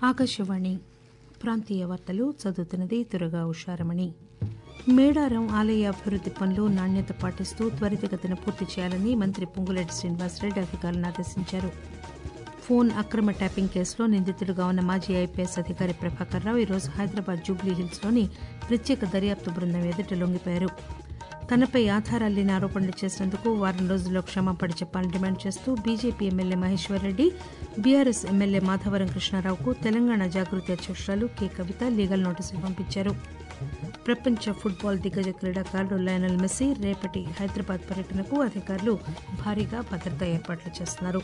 ఆకాశవాణి ప్రాంతీయ వార్తలు చదువుతున్నది దురగా ఉషారమణి మేడారం ఆలయ అభివృద్ది పనులు నాణ్యత పాటిస్తూ త్వరితగతిన పూర్తి చేయాలని మంత్రి పొంగులేటి శ్రీనివాసరెడ్డి అధికారులను ఆదేశించారు ఫోన్ అక్రమ ట్యాపింగ్ కేసులో నిందితుడుగా ఉన్న మాజీ ఐపీఎస్ అధికారి ప్రభాకర్ రావు ఈరోజు హైదరాబాద్ జూబ్లీ హిల్స్ లోని ప్రత్యేక దర్యాప్తు బృందం ఎదుట లొంగిపోయారు తనపై ఆధారాలు లేని ఆరోపణలు చేసినందుకు వారం రోజుల్లో క్షమాపణ చెప్పాలని డిమాండ్ చేస్తూ BJP MLA Maheshwar Reddy BRS MLA Madhavaram కృష్ణారావుకు తెలంగాణ జాగృతి అధ్యక్షురాలు కె కవిత లీగల్ నోటీసులు పంపించారు ప్రపంచ ఫుట్బాల్ దిగ్గజ క్రీడాకారుడు లయనల్ మెస్సీ రేపటి హైదరాబాద్ పర్యటనకు అధికారులు భారీగా భద్రతా ఏర్పాట్లు చేస్తున్నారు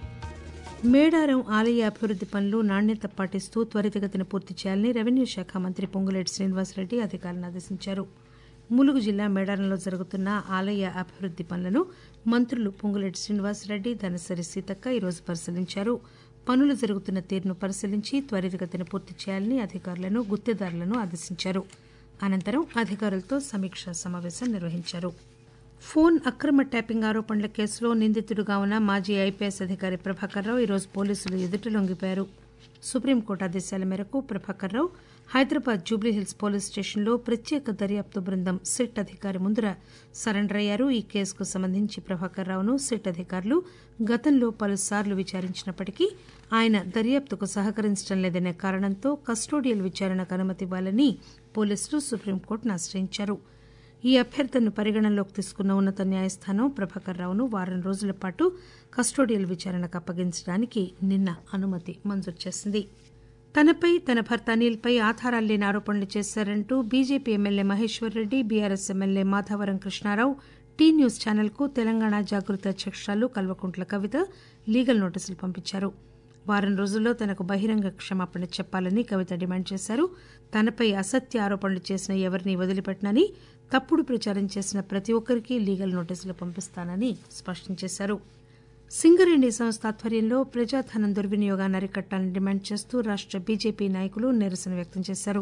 మేడారం ఆలయ అభివృద్ది పనులు నాణ్యత పాటిస్తూ త్వరితగతిన పూర్తి చేయాలని రెవెన్యూ శాఖ మంత్రి పొంగులేటి శ్రీనివాసరెడ్డి అధికారులను ఆదేశించారు ములుగు జిల్లా మేడారంలో జరుగుతున్న ఆలయ అభివృద్ది పనులను మంత్రులు పొంగులేటి శ్రీనివాసరెడ్డి ధనసరి సీతక్క ఈరోజు పరిశీలించారు పనులు జరుగుతున్న తీరును పరిశీలించి త్వరితగతిన పూర్తి చేయాలని అధికారులను గుత్తేదారులను ఆదేశించారు అనంతరం అధికారులతో సమీక్షా సమావేశం నిర్వహించారు ఫోన్ అక్రమ ట్యాపింగ్ ఆరోపణల కేసులో నిందితుడుగా ఉన్న మాజీ ఐపీఎస్ అధికారి ప్రభాకర్ రావు ఈరోజు పోలీసులు ఎదుట లొంగిపోయారు సుప్రీంకోర్టు ఆదేశాల మేరకు ప్రభాకర్ రావు హైదరాబాద్ జూబ్లీహిల్స్ పోలీస్ స్టేషన్లో ప్రత్యేక దర్యాప్తు బృందం సిట్ అధికారి ముందర సరెండర్ అయ్యారు ఈ కేసుకు సంబంధించి ప్రభాకర్ రావును సిట్ అధికారులు గతంలో పలుసార్లు విచారించినప్పటికీ ఆయన దర్యాప్తుకు సహకరించడం లేదనే కారణంతో కస్టోడియల్ విచారణకు అనుమతి ఇవ్వాలని పోలీసులు సుప్రీంకోర్టును ఆశ్రయించారు ఈ అభ్యర్థనను పరిగణనలోకి తీసుకున్న ఉన్నత న్యాయస్థానం ప్రభాకర్ రావును వారం రోజుల పాటు కస్టోడియల్ విచారణకు అప్పగించడానికి నిన్న అనుమతి మంజూరు చేసింది తనపై తన భర్త అనిల్పై ఆధారాలు లేని ఆరోపణలు చేశారంటూ BJP MLA Maheshwar Reddy BRS MLA Madhavaram Krishna Rao T news ఛానల్కు తెలంగాణ జాగృతి అధ్యక్షురాలు కల్వకుంట్ల కవిత లీగల్ నోటీసులు పంపించారు వారం రోజుల్లో తనకు బహిరంగ క్షమాపణ చెప్పాలని కవిత డిమాండ్ చేశారు తనపై అసత్య ఆరోపణలు చేసిన ఎవరిని వదిలిపెట్టనని తప్పుడు ప్రచారం చేసిన ప్రతి ఒక్కరికి లీగల్ నోటీసులు పంపిస్తానని స్పష్టం చేశారు సింగరేణి సంస్థ ఆధ్వర్యంలో ప్రజాధనం దుర్వినియోగాన్ని అరికట్టాలని డిమాండ్ చేస్తూ రాష్ట బీజేపీ నాయకులు నిరసన వ్యక్తం చేశారు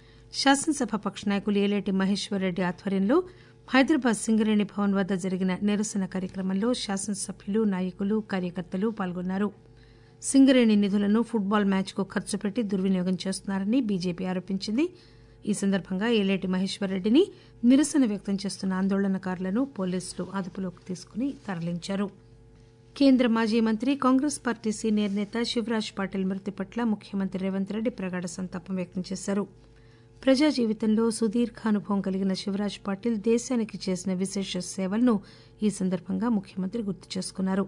శాసనసభ పక్ష నాయకులు ఏలేటి మహేశ్వర్ రెడ్డి ఆధ్వర్యంలో హైదరాబాద్ సింగరేణి భవన్ వద్ద జరిగిన నిరసన కార్యక్రమంలో శాసనసభ్యులు నాయకులు కార్యకర్తలు పాల్గొన్నారు సింగరేణి నిధులను ఫుట్బాల్ మ్యాచ్కు ఖర్చు పెట్టి దుర్వినియోగం చేస్తున్నారని బీజేపీ ఆరోపించింది ఈ సందర్భంగా ఏలేటి మహేశ్వర్ రెడ్డిని నిరసన వ్యక్తం చేస్తున్న ఆందోళనకారులను పోలీసులు అదుపులోకి తీసుకుని తరలించారు కేంద్ర మాజీ మంత్రి కాంగ్రెస్ పార్టీ సీనియర్ నేత శివరాజ్ పాటిల్ మృతి పట్ల ముఖ్యమంత్రి రేవంత్ రెడ్డి ప్రగాఢ సంతాపం వ్యక్తం చేశారు ప్రజా జీవితంలో సుదీర్ఘ అనుభవం కలిగిన శివరాజ్ పాటిల్ దేశానికి చేసిన విశేష సేవలను ఈ సందర్భంగా ముఖ్యమంత్రి గుర్తు చేసుకున్నారు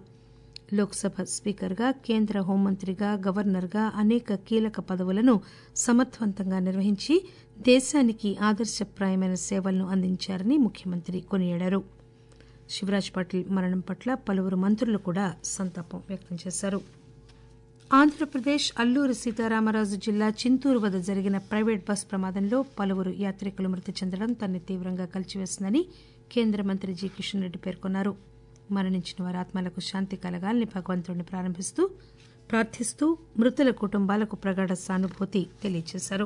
లోక్సభ స్పీకర్గా కేంద్ర హోంమంత్రిగా గవర్నర్గా అనేక కీలక పదవులను సమర్థవంతంగా నిర్వహించి దేశానికి ఆదర్శప్రాయమైన సేవలను అందించారని ముఖ్యమంత్రి కొనియాడారు శివరాజ్ పాటిల్ మరణం పట్ల పలువురు మంత్రులు కూడా సంతాపం వ్యక్తం చేశారు ఆంధ్రప్రదేశ్ అల్లూరి సీతారామరాజు జిల్లా చింతూరు వద్ద జరిగిన ప్రైవేట్ బస్ ప్రమాదంలో పలువురు యాత్రికులు మృతి చెందడం తనని తీవ్రంగా కలిచివేసిందని కేంద్ర మంత్రి జి కిషన్ రెడ్డి పేర్కొన్నారు మరణించిన వారి ఆత్మలకు శాంతి కలగాలని భగవంతుడిని ప్రారంభిస్తూ ప్రార్థిస్తూ మృతుల కుటుంబాలకు ప్రగాఢ సానుభూతి తెలియజేశారు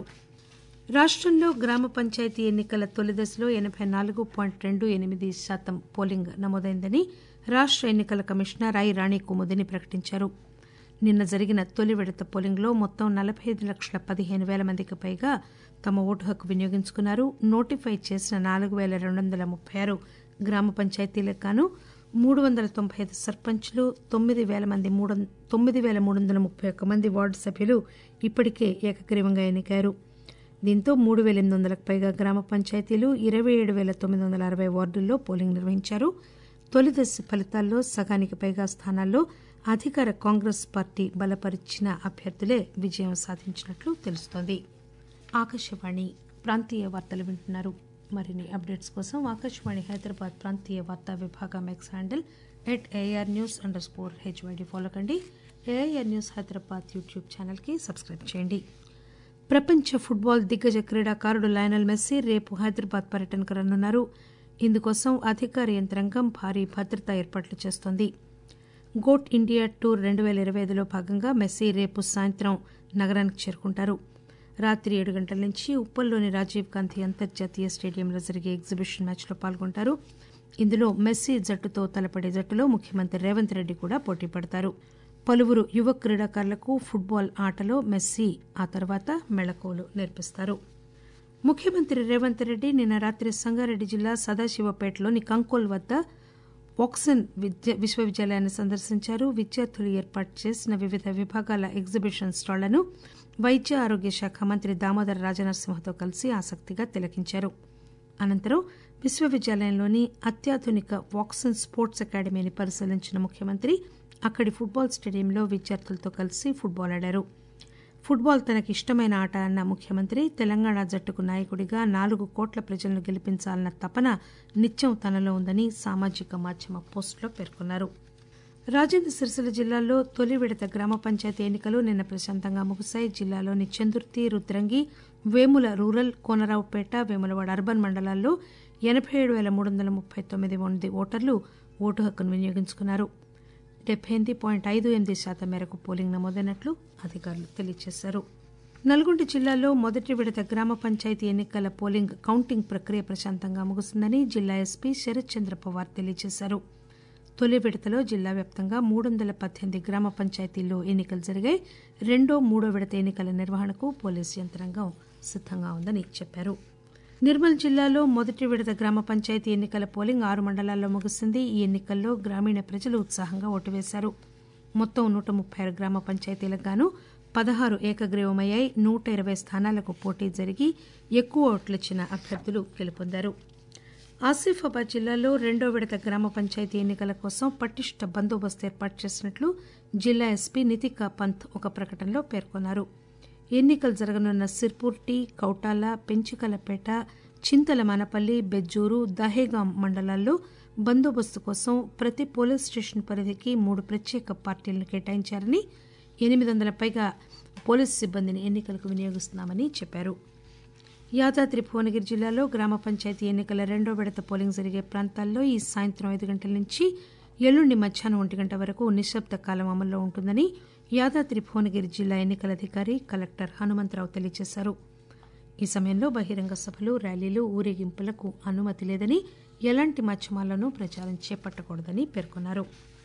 రాష్టంలో గ్రామ పంచాయతీ ఎన్నికల తొలి దశలో ఎనబై నాలుగు పాయింట్ రెండు ఎనిమిది శాతం పోలింగ్ నమోదైందని రాష్ట ఎన్నికల కమిషనర్ ఐ రాణి కుముదిని ప్రకటించారు నిన్న జరిగిన తొలి విడత పోలింగ్లో మొత్తం నలబై ఐదు లక్షల పదిహేను వేల మందికి పైగా తమ ఓటు హక్కు వినియోగించుకున్నారు నోటిఫై చేసిన నాలుగు వేల రెండు వందల ముప్పై ఆరు గ్రామ పంచాయతీలకు గాను మూడు వందల తొంభై ఐదు సర్పంచ్లు తొమ్మిది వేల మంది మూడు తొమ్మిది వేల మూడు వందల ముప్పై ఒక్క మంది వార్డు సభ్యులు ఇప్పటికే ఏకగ్రీవంగా ఎన్నికారు దీంతో మూడు వేల ఎనిమిది వందలకు పైగా గ్రామ పంచాయతీలు ఇరవై ఏడు వేల తొమ్మిది వందల అరవై వార్డుల్లో పోలింగ్ నిర్వహించారు తొలి దశ ఫలితాల్లో సగానికి పైగా స్థానాల్లో అధికార కాంగ్రెస్ పార్టీ బలపరిచిన అభ్యర్థులే విజయం సాధించినట్లు తెలుస్తోంది ఆకాశవాణి ప్రాంతీయ వార్తలు వింటున్నారు మరిన్ని అప్డేట్స్ కోసం ఆకాశవాణి హైదరాబాద్ ప్రాంతీయ వార్తా విభాగం X handle at AR news underscore HYD follow కండి ఏఐఆర్ న్యూస్ హైదరాబాద్ యూట్యూబ్ ఛానల్కి సబ్స్క్రైబ్ చేయండి ప్రపంచ ఫుట్బాల్ దిగ్గజ క్రీడాకారుడు లయనల్ మెస్సీ రేపు హైదరాబాద్ పర్యటనకు రానున్నారు ఇందుకోసం అధికార యంత్రాంగం భారీ భద్రతా ఏర్పాట్లు చేస్తోంది గోట్ ఇండియా టూర్ రెండు పేల ఇరవై ఐదులో భాగంగా మెస్సీ రేపు సాయంత్రం నగరానికి చేరుకుంటారు రాత్రి ఏడు గంటల నుంచి ఉప్పల్లోని రాజీవ్ గాంధీ అంతర్జాతీయ స్టేడియంలో జరిగే ఎగ్జిబిషన్ మ్యాచ్లో పాల్గొంటారు ఇందులో మెస్సీ జట్టుతో తలపడే జట్టులో ముఖ్యమంత్రి రేవంత్ రెడ్డి కూడా పోటీ పడతారు పలువురు యువ క్రీడాకారులకు ఫుట్బాల్ ఆటలో మెస్సీ ఆ తర్వాత మెళకువలు నేర్పిస్తారు ముఖ్యమంత్రి రేవంత్ రెడ్డి నిన్న రాత్రి సంగారెడ్డి జిల్లా సదాశివపేటలోని కంకోల్ వద్ద వాక్సన్ విద్య విశ్వవిద్యాలయాన్ని సందర్శించారు విద్యార్థులు ఏర్పాటు చేసిన వివిధ విభాగాల ఎగ్జిబిషన్ స్టాళ్లను వైద్య ఆరోగ్య శాఖ మంత్రి దామోదర రాజనరసింహతో కలిసి ఆసక్తిగా తిలకించారు అనంతరం విశ్వవిద్యాలయంలోని అత్యాధునిక వాక్సన్ స్పోర్ట్స్ అకాడమీని పరిశీలించిన ముఖ్యమంత్రి అక్కడి ఫుట్బాల్ స్టేడియంలో విద్యార్థులతో కలిసి ఫుట్బాల్ ఆడారు ఫుట్బాల్ తనకి ఇష్టమైన ఆట అన్న ముఖ్యమంత్రి తెలంగాణ జట్టుకు నాయకుడిగా నాలుగు కోట్ల ప్రజలను గెలిపించాలన్న తపన నిత్యం తనలో ఉందని సామాజిక మాధ్యమ పోస్టులో పేర్కొన్నారు రాజన్న సిరిసిల్ల జిల్లాలో తొలి విడత గ్రామ పంచాయతీ ఎన్నికలు నిన్న ప్రశాంతంగా ముగిశాయి జిల్లాలోని చందుర్తి రుద్రంగి వేముల రూరల్ కోనరావుపేట వేములవాడ అర్బన్ మండలాల్లో ఎనబై ఏడు పేల మూడు వందల ముప్పై తొమ్మిది మంది ఓటర్లు ఓటు హక్కును వినియోగించుకున్నారు డెబ్బై ఎనిమిది పాయింట్ ఐదు ఎనిమిది శాతం మేరకు పోలింగ్ నమోదైనట్లు అధికారులు తెలియజేశారు నల్గొండ జిల్లాలో మొదటి విడత గ్రామ పంచాయతీ ఎన్నికల పోలింగ్ కౌంటింగ్ ప్రక్రియ ప్రశాంతంగా ముగిసిందని జిల్లా ఎస్పీ శరత్ చంద్ర పవార్ తెలియజేశారు తొలి విడతలో జిల్లా వ్యాప్తంగా మూడు వందల పద్దెనిమిది గ్రామ పంచాయతీల్లో ఎన్నికలు జరిగాయి రెండో మూడో విడత ఎన్నికల నిర్వహణకు పోలీసు యంత్రాంగం సిద్దంగా ఉందని చెప్పారు నిర్మల్ జిల్లాలో మొదటి విడత గ్రామ పంచాయతీ ఎన్నికల పోలింగ్ ఆరు మండలాల్లో ముగిసింది ఈ ఎన్నికల్లో గ్రామీణ ప్రజలు ఉత్సాహంగా ఓటు వేశారు మొత్తం నూట ముప్పై ఆరు గ్రామ పంచాయతీలకు గాను పదహారు ఏకగ్రీవమయ్యాయి నూట ఇరవై స్థానాలకు పోటీ జరిగి ఎక్కువ ఓట్లిచ్చిన అభ్యర్థులు గెలుపొందారు ఆసిఫాబాద్ జిల్లాలో రెండో విడత గ్రామ పంచాయతీ ఎన్నికల కోసం పటిష్ట బందోబస్తు ఏర్పాటు చేసినట్లు జిల్లా ఎస్పీ నితికా పంత్ ఒక ప్రకటనలో పేర్కొన్నారు ఎన్నికలు జరగనున్న సిర్పూర్ టీ కౌటాల పెంచికలపేట చింతల మనపల్లి బెజ్జూరు దహేగాం మండలాల్లో బందోబస్తు కోసం ప్రతి పోలీస్ స్టేషన్ పరిధికి మూడు ప్రత్యేక పార్టీలను కేటాయించారని ఎనిమిది వందల పైగా పోలీసు సిబ్బందిని ఎన్నికలకు వినియోగిస్తున్నామని చెప్పారు యాదాద్రి భువనగిరి జిల్లాలో గ్రామ పంచాయతీ ఎన్నికల రెండో విడత పోలింగ్ జరిగే ప్రాంతాల్లో ఈ సాయంత్రం ఐదు గంటల నుంచి ఎల్లుండి మధ్యాహ్నం ఒంటి గంట వరకు నిశ్శబ్ద కాలం అమల్లో ఉంటుందని యాదాద్రి భువనగిరి జిల్లా ఎన్నికల అధికారి కలెక్టర్ హనుమంతరావు తెలియజేశారు ఈ సమయంలో బహిరంగ సభలు ర్యాలీలు ఊరేగింపులకు అనుమతి లేదని ఎలాంటి మాధ్యమాల్లోనూ ప్రచారం చేపట్టకూడదని పేర్కొన్నారు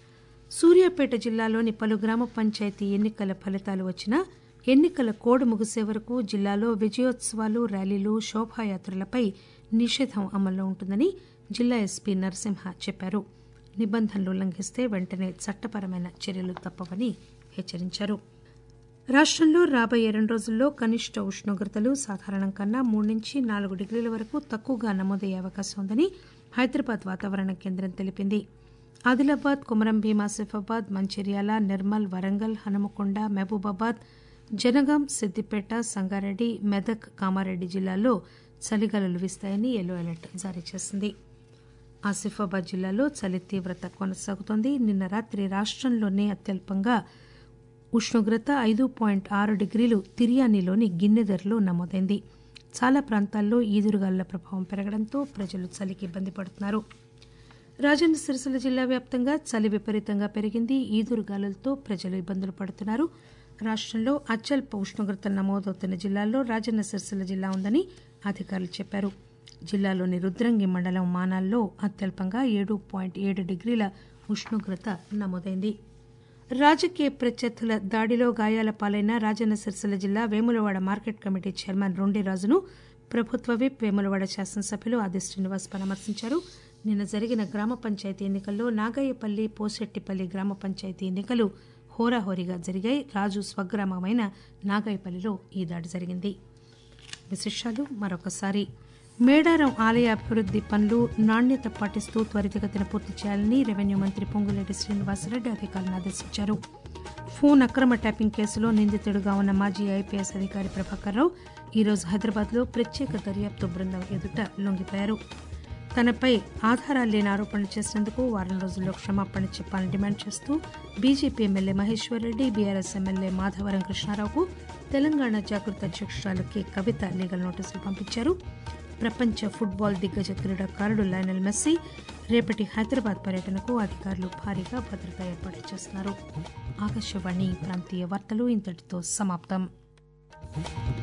సూర్యాపేట జిల్లాలోని పలు గ్రామ పంచాయతీ ఎన్నికల ఫలితాలు వచ్చినా ఎన్నికల కోడ్ ముగిసే వరకు జిల్లాలో విజయోత్సవాలు ర్యాలీలు శోభాయాత్రలపై నిషేధం అమల్లో ఉంటుందని జిల్లా ఎస్పీ నరసింహ చెప్పారు నిబంధనలు ఉల్లంఘిస్తే వెంటనే చట్టపరమైన చర్యలు తప్పవని హెచ్చరించారు రాష్టంలో రాబోయే రెండు రోజుల్లో కనిష్ట ఉష్ణోగ్రతలు సాధారణం కన్నా మూడు నుంచి నాలుగు డిగ్రీల వరకు తక్కువగా నమోదయ్యే అవకాశం ఉందని హైదరాబాద్ వాతావరణ కేంద్రం తెలిపింది ఆదిలాబాద్ కుమరం భీం ఆసిఫాబాద్ మంచిర్యాల నిర్మల్ వరంగల్ హనుమకొండ మహబూబాబాద్ జనగాం సిద్దిపేట సంగారెడ్డి మెదక్ కామారెడ్డి జిల్లాల్లో చలిగాలులు వీస్తాయని ఎల్లో అలర్ట్ జారీ చేసింది ఆసిఫాబాద్ జిల్లాలో చలి తీవ్రత కొనసాగుతోంది నిన్న రాత్రి రాష్టంలోనే అత్యల్పంగా ఉష్ణోగ్రత ఐదు పాయింట్ ఆరు డిగ్రీలు తిరియానిలోని గిన్నెదర్లో నమోదైంది చాలా ప్రాంతాల్లో ఈదురుగాలుల ప్రభావం పెరగడంతో ప్రజలు చలికి ఇబ్బంది పడుతున్నారు రాజన్న సిరిసిల్ల జిల్లా వ్యాప్తంగా చలి విపరీతంగా పెరిగింది ఈదురుగాలులతో ప్రజలు ఇబ్బందులు పడుతున్నారు రాష్టంలో అత్యల్ప ఉష్ణోగ్రతలు నమోదవుతున్న జిల్లాల్లో రాజన్న సిరిసిల్ల జిల్లా ఉందని అధికారులు చెప్పారు జిల్లాలోని రుద్రంగి మండలం మానాల్లో అత్యల్పంగా ఏడు పాయింట్ ఏడు డిగ్రీల ఉష్ణోగ్రత నమోదైంది రాజకీయ ప్రత్యర్థుల దాడిలో గాయాల పాలైన రాజన్న సిరిసిల్ల జిల్లా వేములవాడ మార్కెట్ కమిటీ చైర్మన్ రొండిరాజును ప్రభుత్వ విప్ వేములవాడ శాసనసభ్యులు ఆది శ్రీనివాస్ పరామర్శించారు నిన్న జరిగిన గ్రామ పంచాయతీ ఎన్నికల్లో నాగయ్యపల్లి పోసెట్టిపల్లి గ్రామ పంచాయతీ ఎన్నికలు హోరాహోరీగా జరిగాయి రాజు స్వగ్రామమైన నాగయ్యపల్లిలో ఈ దాడి జరిగింది విశేషాలు మరొకసారి మేడారం ఆలయ అభివృద్ది పనులు నాణ్యత పాటిస్తూ త్వరితగతిన పూర్తి చేయాలని రెవెన్యూ మంత్రి పొంగులేటి శ్రీనివాసరెడ్డి అధికారులను ఆదేశించారు ఫోన్ అక్రమ ట్యాపింగ్ కేసులో నిందితుడుగా ఉన్న మాజీ ఐపీఎస్ అధికారి ప్రభాకర్ రావు ఈరోజు హైదరాబాద్లో ప్రత్యేక దర్యాప్తు బృందం ఎదుట లొంగిపోయారు తనపై ఆధారాలు లేని ఆరోపణలు చేసినందుకు వారం రోజుల్లో క్షమాపణ చెప్పాలని డిమాండ్ చేస్తూ BJP MLA Maheshwar Reddy BRS MLA Madhavaram కృష్ణారావుకు తెలంగాణ జాగృత అధ్యక్షురాలు కె కవిత లీగల్ నోటీసులు పంపించారు ప్రపంచ ఫుట్బాల్ దిగ్గజ క్రీడాకారుడు లయనల్ మెస్సీ రేపటి హైదరాబాద్ పర్యటనకు అధికారులు భారీగా భద్రతా ఏర్పాట్లు చేస్తున్నారు ఆకాశవాణి ప్రాంతీయ వార్తలు ఇంతటితో సమాప్తం